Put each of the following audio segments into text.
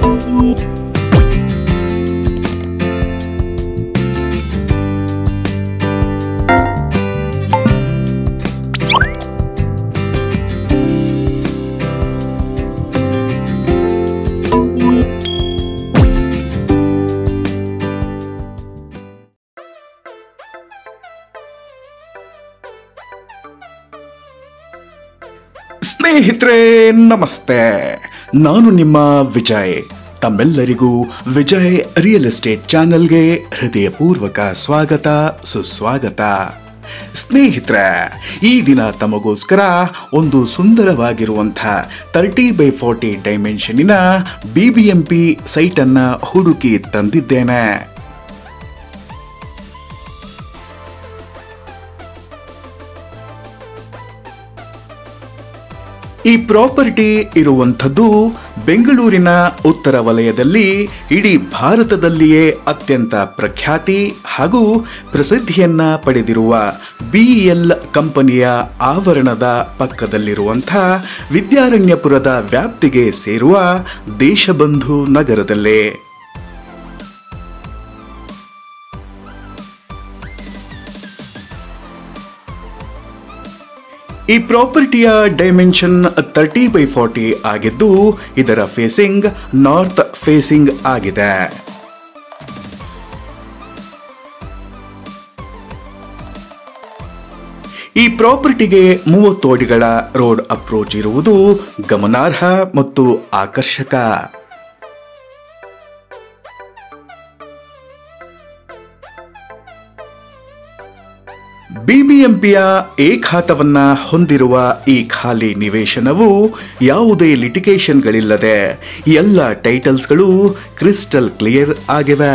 ಸ್ನೇಹಿತರೆ ನಮಸ್ತೆ ನಾನು ನಿಮ್ಮ ವಿಜಯ್ ತಮ್ಮೆಲ್ಲರಿಗೂ ವಿಜಯ್ ರಿಯಲ್ ಎಸ್ಟೇಟ್ ಚಾನೆಲ್ಗೆ ಹೃದಯಪೂರ್ವಕ ಸ್ವಾಗತ ಸುಸ್ವಾಗತ ಸ್ನೇಹಿತರೆ ಈ ದಿನ ತಮಗೋಸ್ಕರ ಒಂದು ಸುಂದರವಾಗಿರುವಂಥ ತರ್ಟಿ ಬೈ ಫೋರ್ಟಿ ಡೈಮೆನ್ಷನಿನ ಬಿ ಬಿ ಎಂ ಪಿ ಸೈಟನ್ನು ಹುಡುಕಿ ತಂದಿದ್ದೇನೆ ಈ ಪ್ರಾಪರ್ಟಿ ಇರುವಂಥದ್ದು ಬೆಂಗಳೂರಿನ ಉತ್ತರ ವಲಯದಲ್ಲಿ ಇಡೀ ಭಾರತದಲ್ಲಿಯೇ ಅತ್ಯಂತ ಪ್ರಖ್ಯಾತಿ ಹಾಗೂ ಪ್ರಸಿದ್ಧಿಯನ್ನ ಪಡೆದಿರುವ ಬಿಇಎಲ್ ಕಂಪನಿಯ ಆವರಣದ ಪಕ್ಕದಲ್ಲಿರುವಂಥ ವಿದ್ಯಾರಣ್ಯಪುರದ ವ್ಯಾಪ್ತಿಗೆ ಸೇರುವ ದೇಶಬಂಧು ನಗರದಲ್ಲೇ ಈ ಪ್ರಾಪರ್ಟಿಯ ಡೈಮೆನ್ಷನ್ ತರ್ಟಿ ಬೈ ಫಾರ್ಟಿ ಆಗಿದ್ದು ಇದರ ಫೇಸಿಂಗ್ ನಾರ್ತ್ ಫೇಸಿಂಗ್ ಆಗಿದೆ ಈ ಪ್ರಾಪರ್ಟಿಗೆ ಮೂವತ್ತು ಅಡಿಗಳ ರೋಡ್ ಅಪ್ರೋಚ್ ಇರುವುದು ಗಮನಾರ್ಹ ಮತ್ತು ಆಕರ್ಷಕ ಬಿಬಿಎಂಪಿಯ ಎ ಖಾತವನ್ನ ಹೊಂದಿರುವ ಈ ಖಾಲಿ ನಿವೇಶನವು ಯಾವುದೇ ಲಿಟಿಗೇಷನ್ಗಳಿಲ್ಲದೆ ಎಲ್ಲ ಟೈಟಲ್ಸ್ಗಳು ಕ್ರಿಸ್ಟಲ್ ಕ್ಲಿಯರ್ ಆಗಿವೆ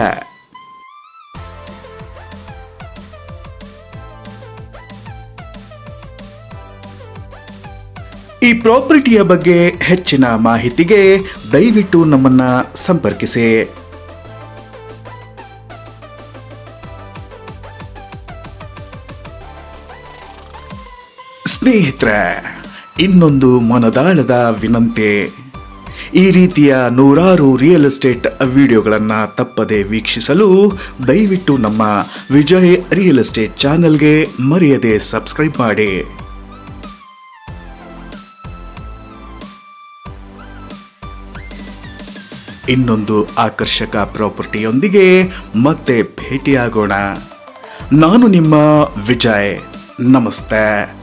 ಈ ಪ್ರಾಪರ್ಟಿಯ ಬಗ್ಗೆ ಹೆಚ್ಚಿನ ಮಾಹಿತಿಗೆ ದಯವಿಟ್ಟು ನಮ್ಮನ್ನ ಸಂಪರ್ಕಿಸಿ ಸ್ನೇಹಿತರೆ ಇನ್ನೊಂದು ಮನದಾಳದ ವಿನಂತಿ ಈ ರೀತಿಯ ನೂರಾರು ರಿಯಲ್ ಎಸ್ಟೇಟ್ ವಿಡಿಯೋಗಳನ್ನು ತಪ್ಪದೆ ವೀಕ್ಷಿಸಲು ದಯವಿಟ್ಟು ನಮ್ಮ ವಿಜಯ್ ರಿಯಲ್ ಎಸ್ಟೇಟ್ ಚಾನೆಲ್ಗೆ ಮರೆಯದೆ ಸಬ್ಸ್ಕ್ರೈಬ್ ಮಾಡಿ ಇನ್ನೊಂದು ಆಕರ್ಷಕ ಪ್ರಾಪರ್ಟಿಯೊಂದಿಗೆ ಮತ್ತೆ ಭೇಟಿಯಾಗೋಣ ನಾನು ನಿಮ್ಮ ವಿಜಯ್ ನಮಸ್ತೆ